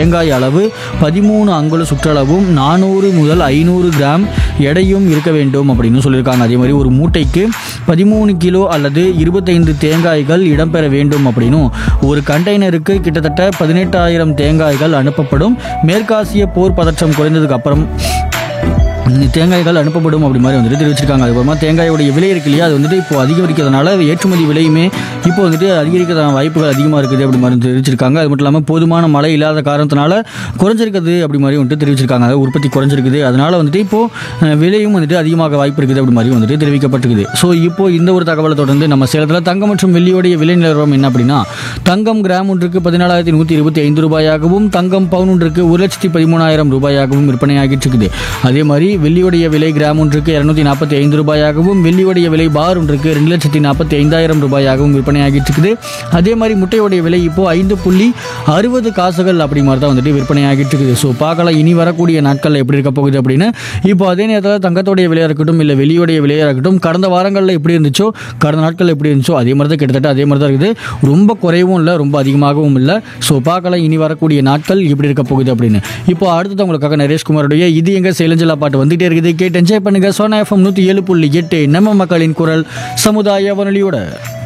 தேங்காய் அளவு பதிமூணு அங்குல சுற்றளவும் நானூறு முதல் ஐநூறு கிராம் எடையும் இருக்க வேண்டும் அப்படின்னு சொல்லியிருக்காங்க அதே மாதிரி ஒரு மூட்டைக்கு பதிமூணு கிலோ அல்லது இருபத்தைந்து தேங்காய்கள் இடம்பெற வேண்டும் அப்படின்னும் ஒரு கண்டெய்னருக்கு கிட்டத்தட்ட பதினெட்டாயிரம் தேங்காய்கள் அனுப்பப்படும் மேற்காசிய போர் பதற்றம் குறைந்ததுக்கு அப்புறம் இந்த தேங்காய்கள் அனுப்பப்படும் அப்படி மாதிரி வந்துட்டு தெரிவிச்சிருக்காங்க அதுக்கப்புறமா தேங்காயோடைய விலை இருக்கு இல்லையா அது வந்துட்டு இப்போ அதிகரிக்கிறதுனால ஏற்றுமதி விலையுமே இப்போ வந்துட்டு அதிகரிக்கிறதான வாய்ப்புகள் அதிகமாக இருக்குது அப்படி மாதிரி தெரிவிச்சிருக்காங்க அது மட்டும் இல்லாமல் போதுமான மழை இல்லாத காரணத்தினால குறைஞ்சிருக்குது அப்படி மாதிரி வந்துட்டு தெரிவிச்சிருக்காங்க அதாவது உற்பத்தி குறைஞ்சிருக்குது அதனால வந்துட்டு இப்போ அஹ், விலையும் வந்துட்டு அதிகமாக வாய்ப்பு இருக்குது அப்படி மாதிரி வந்துட்டு தெரிவிக்கப்பட்டிருக்குது ஸோ இப்போ இந்த ஒரு தகவலை தொடர்ந்து நம்ம சேலத்தில் தங்கம் மற்றும் வெள்ளியோடைய விலை நிலவரம் என்ன அப்படின்னா தங்கம் கிராம் ஒன்றுக்கு பதினாலாயிரத்தி நூற்றி இருபத்தி ஐந்து ரூபாயாகவும் தங்கம் பவுன் ஒன்றுக்கு ஒரு லட்சத்தி பதிமூணாயிரம் ரூபாயாகவும் விற்பனையாகிட்டு இருக்குது அதே மாதிரி வெள்ளியுடைய விலை கிராம் ஒன்றுக்கு இரநூத்தி நாற்பத்தி ஐந்து ரூபாயாகவும் வெள்ளியுடைய விலை பார் ஒன்றுக்கு ரெண்டு லட்சத்தி நாற்பத்தி ஐந்தாயிரம் ரூபாயாகவும் விற்பனையாகிட்டு இருக்குது அதே மாதிரி முட்டையுடைய விலை இப்போ ஐந்து புள்ளி அறுபது காசுகள் அப்படி மாதிரி தான் வந்துட்டு விற்பனையாகிட்டு இருக்குது ஸோ பார்க்கலாம் இனி வரக்கூடிய நாட்களில் எப்படி இருக்க போகுது அப்படின்னு இப்போ அதே நேரத்தில் தங்கத்தோடைய விலையாக இருக்கட்டும் இல்லை வெள்ளியோடைய விலையாக இருக்கட்டும் கடந்த வாரங்களில் எப்படி இருந்துச்சோ கடந்த நாட்களில் எப்படி இருந்துச்சோ அதே மாதிரி தான் கிட்டத்தட்ட அதே மாதிரி தான் இருக்குது ரொம்ப குறைவும் இல்லை ரொம்ப அதிகமாகவும் இல்லை ஸோ பார்க்கலாம் இனி வரக்கூடிய நாட்கள் எப்படி இருக்க போகுது அப்படின்னு இப்போ அடுத்தது உங்களுக்காக நரேஷ்குமாருடைய இது எங்க சேலஞ்சலா பாட்டு வந்துட்டே இருக்குது கேட்டு என்ஜாய் பண்ணுங்க சோனா எஃப்எம் நூற்றி ஏழு புள்ளி எட்டு நம்ம மக்களின் குரல் சமுதாய வானொலியோட